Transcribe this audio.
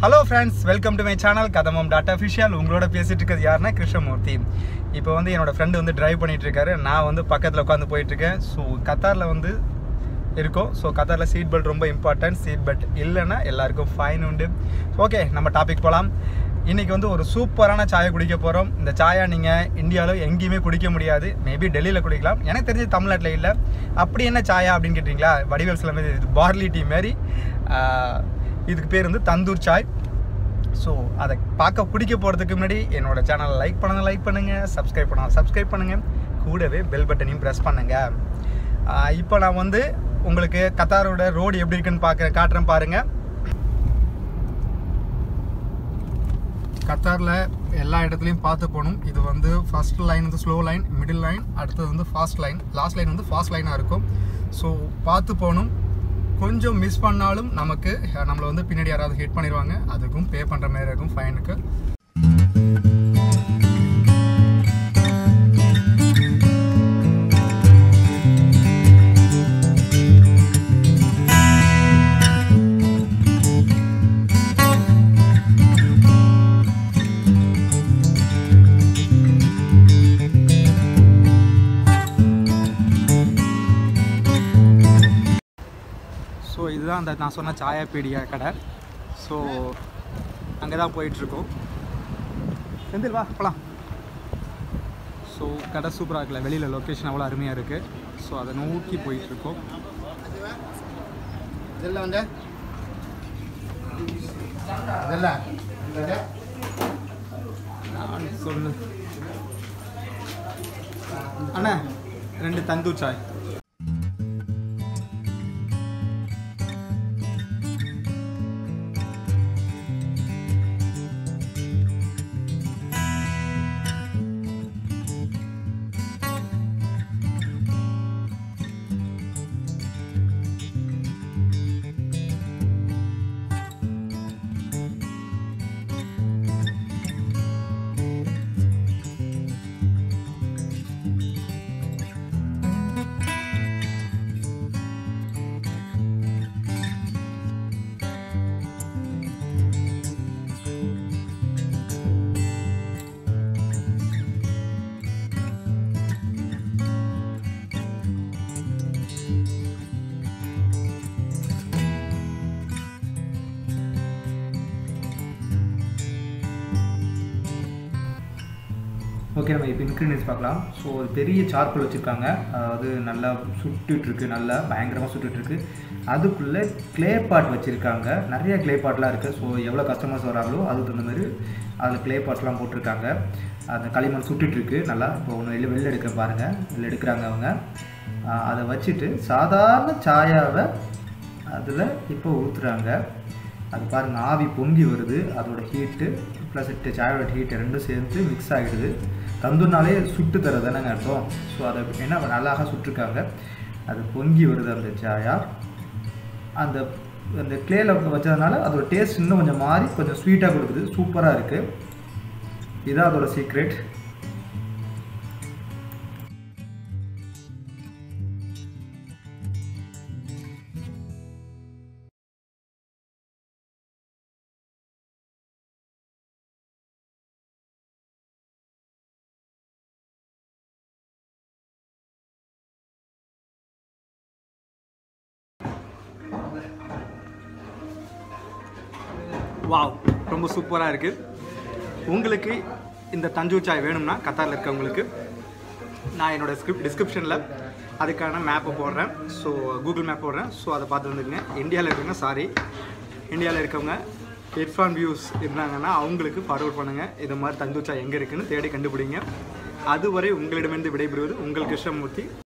hello friends welcome to my channel கதமம் டாட்டா official உங்களோட பேசிட்டு இருக்கிறது யாருன்னா கிருஷ்ணமூர்த்தி இப்போ வந்து என்னோட ஃப்ரெண்டு வந்து டிரைவ் பண்ணிட்டு இருக்காரு நான் வந்து பக்கத்தில் உட்காந்து போயிட்டு இருக்கேன் ஸோ கத்தாரில் வந்து இருக்கும் ஸோ கத்தாரில் சீட் பெல்ட் ரொம்ப இம்பார்ட்டன்ட் சீட் பெல்ட் இல்லைன்னா எல்லாருக்கும் ஃபைன் உண்டு ஓகே நம்ம டாபிக் போகலாம் இன்றைக்கி வந்து ஒரு சூப்பரான சாயை குடிக்க போகிறோம் இந்த சாயை நீங்கள் இந்தியாவில் எங்கேயுமே குடிக்க முடியாது மேபி டெல்லியில் குடிக்கலாம் எனக்கு தெரிஞ்சு தமிழ்நாட்டில் இல்லை அப்படி என்ன சாயா அப்படின்னு கேட்டிங்களா வடிவேல் சில மாதிரி இது பார்லி டீ மாதிரி ஆஹ், இதுக்கு பேர் வந்து தந்தூர் சாய் ஸோ அதை பார்க்க பிடிக்க போகிறதுக்கு முன்னாடி என்னோட சேனலை லைக் பண்ணுங்க லைக் பண்ணுங்கள் சப்ஸ்கிரைப் பண்ணால் சப்ஸ்கிரைப் பண்ணுங்கள் கூடவே பெல் பட்டனையும் ப்ரெஸ் பண்ணுங்கள் இப்போ நான் வந்து உங்களுக்கு கத்தாரோட ரோடு எப்படி இருக்குன்னு பார்க்க காட்டுறேன் பாருங்கள் கத்தாரில் எல்லா இடத்துலையும் பார்த்து போகணும் இது வந்து ஃபர்ஸ்ட் லைன் வந்து ஸ்லோ லைன் மிடில் லைன் அடுத்தது வந்து ஃபாஸ்ட் லைன் லாஸ்ட் லைன் வந்து ஃபாஸ்ட் லைனாக இருக்கும் ஸோ பார்த்து போகணும் கொஞ்சம் மிஸ் பண்ணாலும் நமக்கு அஹ், நம்மளை வந்து பின்னாடி யாராவது ஹிட் பண்ணிடுவாங்க அதுக்கும் பே பண்ணுற மாதிரி இருக்கும் ஃபைனுக்கு ஸோ இதுதான் அந்த நான் சொன்ன சாயா பீடியா கடை ஸோ அங்கே தான் போயிட்டுருக்கோம் செந்தில் வா போகலாம் ஸோ கடை சூப்பராக இருக்குல்ல வெளியில் லொக்கேஷன் அவ்வளோ அருமையாக இருக்குது ஸோ அதை நோக்கி போயிட்டுருக்கோம் இதெல்லாம் வந்து இதெல்லாம் நான் சொல்லு அண்ணா ரெண்டு தந்தூர் சாய் ஓகே நம்ம இப்போ இன்க்ரீடியன்ஸ் பார்க்கலாம் ஸோ ஒரு பெரிய சார்கோல் வச்சுருக்காங்க அதாவது நல்லா சுட்டுட்டு இருக்கு நல்லா பயங்கரமாக சுட்டுட்டு இருக்கு அதுக்குள்ளே க்ளே பாட் வச்சுருக்காங்க நிறைய க்ளே பாட்லாம் இருக்குது ஸோ எவ்வளோ கஸ்டமர்ஸ் வராங்களோ அதுக்கு தகுந்த மாதிரி அதில் க்ளே பாட்ஸ்லாம் போட்டிருக்காங்க அந்த களிமண் சுட்டுட்டு இருக்கு நல்லா இப்போ ஒன்று வெளில வெளில எடுக்க பாருங்கள் வெளில எடுக்கிறாங்க அவங்க ஆஹ் அதை வச்சுட்டு சாதாரண சாயாவை அதில் இப்போ ஊற்றுறாங்க அது பாருங்கள் ஆவி பொங்கி வருது அதோட ஹீட்டு ப்ளஸ் சாயோட ஹீட்டு ரெண்டும் சேர்ந்து மிக்ஸ் ஆகிடுது தந்தூர்னாலே சுட்டு தரது தானேங்க அர்த்தம் ஸோ அதை என்ன நல்லாக சுட்டிருக்காங்க அது பொங்கி வருது அந்த சாயா அந்த அந்த கிளேல வச்சதுனால அதோட டேஸ்ட் இன்னும் கொஞ்சம் மாறி கொஞ்சம் ஸ்வீட்டாக கொடுக்குது சூப்பராக இருக்குது இதுதான் அதோட சீக்ரெட் வாவ் ரொம்ப சூப்பராக இருக்குது உங்களுக்கு இந்த தஞ்சூர் சாய் வேணும்னா கத்தாரில் இருக்கவங்களுக்கு நான் என்னோட ஸ்கிரிப்ட் டிஸ்கிரிப்ஷனில் அதுக்கான மேப்பை போடுறேன் ஸோ கூகுள் மேப் போடுறேன் ஸோ அதை பார்த்து வந்துடுங்க இந்தியாவில் இருக்கவங்க சாரி இந்தியாவில் இருக்கவங்க இர்ஃபான் வியூஸ் இருந்தாங்கன்னா அவங்களுக்கு ஃபார்வர்ட் பண்ணுங்கள் இது மாதிரி தந்தூர் சாய் எங்கே இருக்குன்னு தேடி கண்டுபிடிங்க அதுவரை உங்களிடமிருந்து விடைபெறுவது உங்கள் கிருஷ்ணமூர்த்தி